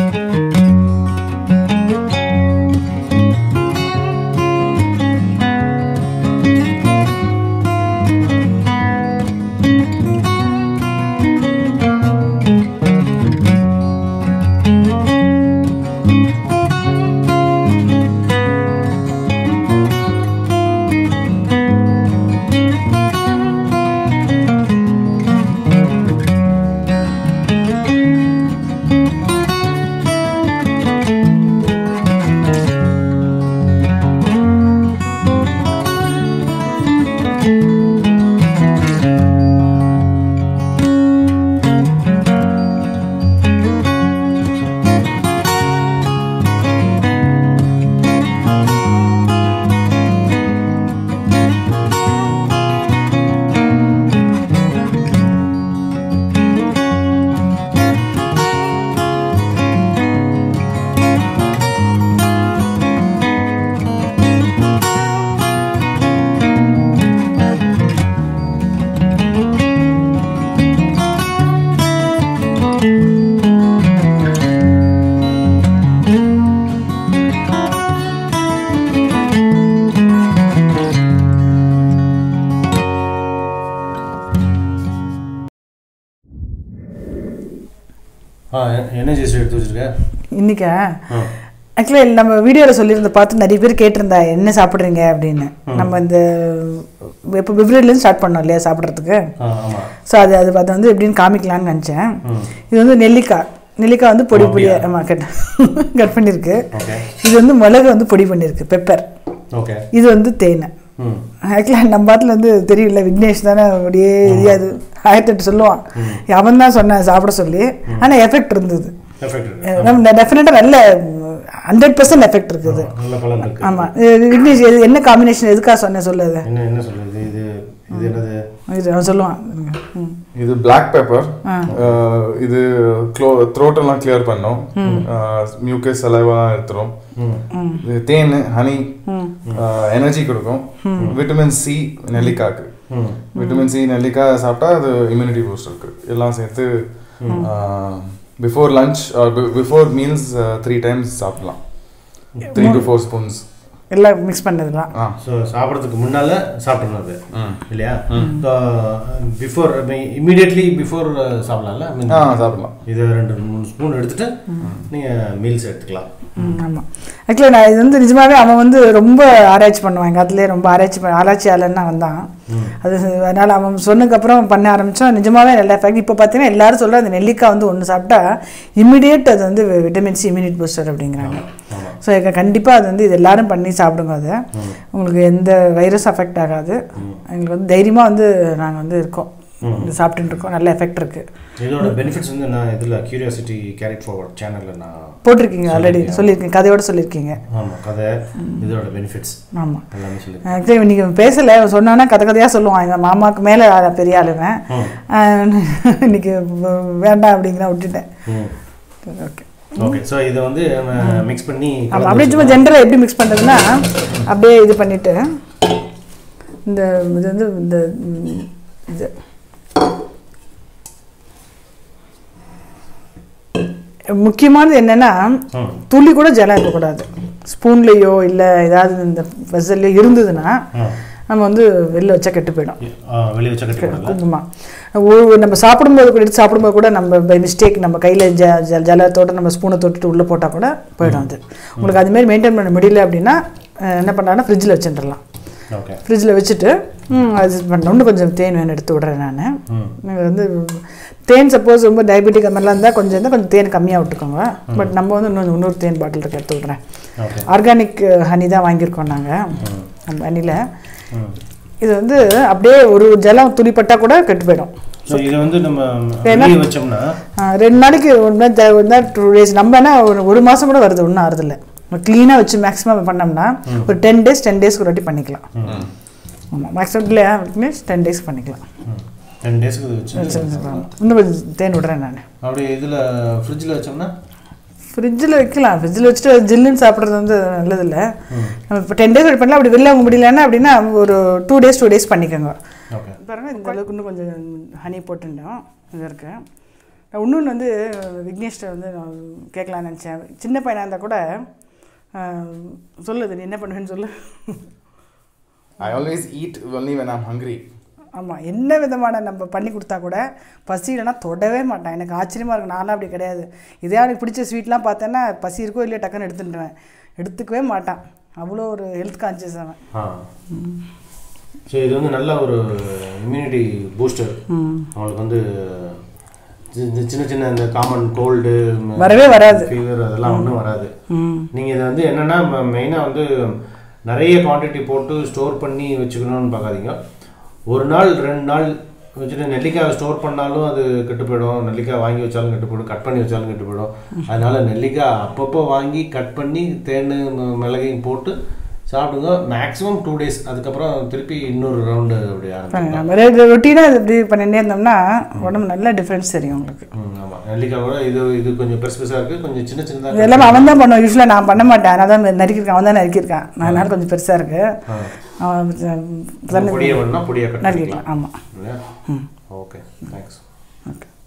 ஆ எ- என்ன ஜூஸ் எடுத்து வச்சிருக்க இன்னைக்கா ஆ ஆக்சுவலாக நம்ம வீடியோவில் சொல்லியிருந்த பார்த்து நிறைய பேர் கேட்டிருந்தா என்ன சாப்பிட்றீங்க அப்படின்னு நம்ம இந்த இப்போ பிப்ரவரிலேருந்து ஸ்டார்ட் பண்ணோம் இல்லையா சாப்பிட்றதுக்கு ஆ ஆமாம் ஸோ அது அது அதை வந்து எப்படின்னு காமிக்கலாம்னு நினச்சேன் ம் இது வந்து நெல்லிக்காய் நெல்லிக்காய் வந்து பொடி பொடியாக ஆமாம் கட் கட் பண்ணியிருக்கு ஓகே இது வந்து மிளகு வந்து பொடி பண்ணியிருக்கு பெப்பர் ஓகே இது வந்து தேனை ம் ஆக்சுவலாக நம்ம பாட்டில் வந்து தெரியல விக்னேஷ் தானே அப்படியே தெரியாது ஆயிரத்தி எட்டு சொல்லுவான் அவன் தான் சொன்னான் சாப்பிட சொல்லி ஆனால் எஃபெக்ட் இருந்தது எஃபெக்ட் இருக்கு நம்ம டெஃபினட்டாக நல்ல ஹண்ட்ரட் பர்சன்ட் எஃபெக்ட் இருக்குது நல்ல பலன் இருக்கு ஆமாம் விக்னேஷ் எது என்ன காம்பினேஷன் எதுக்காக சொன்னேன் சொல்லு அதை என்ன என்ன சொல்லுது இது இது என்னது இது அவன் சொல்லுவான் ம். இது பிளாக் பெப்பர் இது க்ளோ த்ரோட் எல்லாம் கிளியர் பண்ணும் மியூக்கஸ் அலைவெல்லாம் எடுத்துரும் ம் இது தேன் ஹனி எனர்ஜி கொடுக்கும் விட்டமின் சி நெல்லிக்காய்க்கு ம் விட்டமின் சி நெல்லிக்காய் சாப்பிட்டா அது இம்யூனிட்டி பூஸ்ட் இருக்கு எல்லாம் சேர்த்து before lunch before meals three times சாப்பிடலாம் த்ரீ டு ஃபோர் ஸ்பூன்ஸ் எல்லாம் மிக்ஸ் பண்ணதுலாம் ஆ ஸோ சாப்பிட்றதுக்கு முன்னால் சாப்பிடணும் அது ம் இல்லையா ஸோ பிஃபோர் இமீடியட்லி பிஃபோர் சாப்பிடலாம்ல I mean, ஆ சாப்பிடலாம் இது ரெண்டு மூணு ஸ்பூன் எடுத்துட்டு நீங்கள் மீல்ஸ் எடுத்துக்கலாம் ஆமாம் ஆக்சுவலாக நான் இது வந்து நிஜமாவே அவன் வந்து ரொம்ப ஆராய்ச்சி பண்ணுவான் எங்கள் அதுலேயே ரொம்ப ஆராய்ச்சி பண்ண ஆராய்ச்சியாளன்னா வந்தான் அது அதனால் அவன் சொன்னதுக்கப்புறம் பண்ண ஆரம்பித்தோம் நிஜமாவே நல்ல எஃபெக்ட் இப்போ பார்த்தீங்கன்னா எல்லாரும் சொல்கிற அந்த நெல்லிக்காய் வந்து ஒன்று சாப்பிட்டா இம்மிடியேட் அது வந்து விட்டமின் சி இம்யூனிட் பூஸ்டர் அப்படிங்கிறாங்க ஸோ கண்டிப்பாக அது வந்து இது எல்லாரும் பண்ணி சாப்பிடுங்க அதை உங்களுக்கு எந்த வைரஸ் அஃபெக்ட் ஆகாது எங்களுக்கு வந்து தைரியமாக வந்து நாங்கள் வந்து இருக்கோம் இது சாப்பிட்டுட்டு இருக்கோம் நல்ல எஃபெக்ட் இருக்குது இதோட பெனிஃபிட்ஸ் வந்து நான் இதில் கியூரியாசிட்டி கேரிட் ஃபார்வர்ட் சேனலில் நான் போட்டிருக்கீங்க ஆல்ரெடி சொல்லியிருக்கீங்க கதையோட சொல்லியிருக்கீங்க ஆமாம் கதை இதோட பெனிஃபிட்ஸ் ஆமாம் எல்லாமே சொல்லி ஆக்சுவலி இன்னைக்கு பேசலை சொன்னானா கதை கதையாக சொல்லுவான் எங்கள் மாமாவுக்கு மேலே பெரிய ஆளுவன் இன்னைக்கு வேண்டாம் அப்படிங்கிற விட்டுட்டேன் ம் ஓகே ஓகே ஸோ இதை வந்து நம்ம மிக்ஸ் பண்ணி ஆமாம் அப்படியே சும்மா ஜென்ரலாக எப்படி மிக்ஸ் பண்ணுறதுன்னா அப்படியே இது பண்ணிவிட்டு இந்த இது வந்து இந்த ம், இது முக்கியமானது என்னென்னா ம் துளி கூட ஜலம் இருக்கக்கூடாது ஸ்பூன்லேயோ இல்லை ஏதாவது இந்த வெசல்லையோ இருந்ததுன்னா ம் நம்ம வந்து வெளில வச்சா கெட்டு போயிடும் வெளியே வச்சா கட்டி குங்குமா ஒரு நம்ம சாப்பிடும்போது கூட எடுத்து சாப்பிடும்போது கூட நம்ம பை மிஸ்டேக் நம்ம கையில் ஜ ஜ ஜலத்தோட நம்ம ஸ்பூனை தொட்டுட்டு உள்ளே போட்டால் கூட போயிடும் அது உங்களுக்கு அதுமாரி மெயின்டைன் பண்ண முடியல அப்படின்னா அஹ், என்ன பண்ணலாம்னா ஃப்ரிட்ஜில் வச்சுட்டுலாம் ஓகே ஃப்ரிட்ஜில் வச்சுட்டு ம், அது இது பண்ண இன்னும் கொஞ்சம் தேன் வேணும் எடுத்து விட்றேன் நான் ம் நீங்கள் வந்து தேன் சப்போஸ் ரொம்ப டயபெட்டிக் அந்த மாதிரிலாம் இருந்தால் கொஞ்சம் இருந்தால் கொஞ்சம் தேன் கம்மியாக விட்டுக்கோங்க பட் நம்ம வந்து இன்னும் இன்னொரு தேன் பாட்டில் இருக்க எடுத்து விட்றேன் ஓகே ஆர்கானிக் ஹனி தான் வாங்கியிருக்கோம் நாங்கள் நம்ம ஹனியில் ம் இது வந்து அப்படியே ஒரு ஜலம் துளிப்பட்டா கூட கெட்டு போயிடும் ஸோ இதை வந்து நம்ம வெளியே வச்சோம்னா ஆ, ரெண்டு நாளைக்கு ஒரு நாள் ஜ- ஒரு நாள் டூ டேஸ் நம்ம என்ன ஒரு ஒரு மாதம் கூட வருது ஒன்றும் ஆறுதில்ல நம்ம க்ளீனாக வச்சு மேக்ஸிமம் பண்ணோம்னா ஒரு டென் டேஸ் டென் டேஸ்க்கு ஒரு வாட்டி பண்ணிக்கலாம் ம் ஆமாம் மேக்ஸிமம் இல்லையா டென் டேஸ் பண்ணிக்கலாம் டென் டேஸ்க்கு இது வச்சு இன்னும் கொஞ்சம் தேன் விடுறேன் நான் அப்படியே இதில் ஃப்ரிட்ஜில் வச்சோம்னா ஃப்ரிட்ஜில் வைக்கலாம் ஃப்ரிட்ஜில் வச்சுட்டு அது ஜில்லுன்னு சாப்பிட்றது வந்து நல்லதில்ல நம்ம இப்போ டென் டேஸ் வெயிட் பண்ணலாம் அப்படி வெளில அவங்க முடியலன்னா அப்படின்னா ஒரு டூ டேஸ் டூ டேஸ் பண்ணிக்கோங்க ஓகே பாருங்கள் இந்த அளவுக்கு இன்னும் கொஞ்சம் ஹனி போட்டுட்டோம் இது இருக்கு நான் இன்னொன்று வந்து விக்னேஷ்ட வந்து நான் கேட்கலான்னு நினச்சேன் சின்ன பையனாக இருந்தால் கூட அஹ், சொல்லுது நீ என்ன பண்ணுவேன்னு சொல்லு I always eat only when I'm hungry. ஆமாம் என்ன விதமான நம்ம பண்ணி கொடுத்தா கூட பசி இல்லைன்னா தொடவே மாட்டான் எனக்கு ஆச்சரியமாக இருக்கும் நான்லாம் அப்படி கிடையாது இதே எனக்கு பிடிச்ச ஸ்வீட்லாம் பார்த்தேன்னா பசி இருக்கோ இல்லையோ டக்குன்னு எடுத்துட்டுருவேன் எடுத்துக்கவே மாட்டான் அவ்வளோ ஒரு ஹெல்த் கான்சியஸ் அவன் ஆ ஸோ இது வந்து நல்ல ஒரு இம்யூனிட்டி பூஸ்டர் அவங்களுக்கு வந்து சி- சின்ன சின்ன இந்த காமன் கோல்டு வரவே வராது. ஃபீவர் அதெல்லாம் ஒன்றும் வராது ம் நீங்கள் இதை வந்து என்னென்னா மெயினாக வந்து நிறைய குவாண்டிட்டி போட்டு ஸ்டோர் பண்ணி வச்சுக்கணும்னு பார்க்காதீங்க ஒரு நாள் ரெண்டு நாள் வச்சுட்டு நெல்லிக்காய் ஸ்டோர் பண்ணாலும் அது கெட்டு போயிடும் நெல்லிக்காய் வாங்கி வச்சாலும் கெட்டு போயிடும் கட் பண்ணி வச்சாலும் கெட்டு போயிடும் அதனால நெல்லிக்காய் அப்பப்போ வாங்கி கட் பண்ணி தேன் ம- மிளகையும் போட்டு சாப்பிடுங்க மேக்ஸிமம் டூ டேஸ் அதுக்கப்புறம் திருப்பி இன்னொரு ரவுண்டு அப்படி ஆரம்பிக்கும் நம்ம ரொட்டீனாக இது இப்படி பண்ணிட்டே இருந்தோம்னா உடம்பு நல்ல டிஃப்ரென்ஸ் தெரியும் உங்களுக்கு ஆமாம் நெல்லிக்காய் கூட இது இது கொஞ்சம் பெருசு பெருசாக இருக்குது கொஞ்சம் சின்ன இது சின்னதாக எல்லாமே அவன் தான் பண்ணுவான் யூஸ்வலாக நான் பண்ண மாட்டேன் அதனால தான் நறுக்கியிருக்கான் அவன் தான் நறுக்கியிருக்கான் நான் அதனால கொஞ்சம் பெருசாக இருக்கு அவன் பொடியை வேணும்னா பொடியை கட் பண்ணிக்கலாம் நறுக்கிக்கலாம் ஆமாம் இல்லையா ஓகே தேங்க்ஸ் ஓகே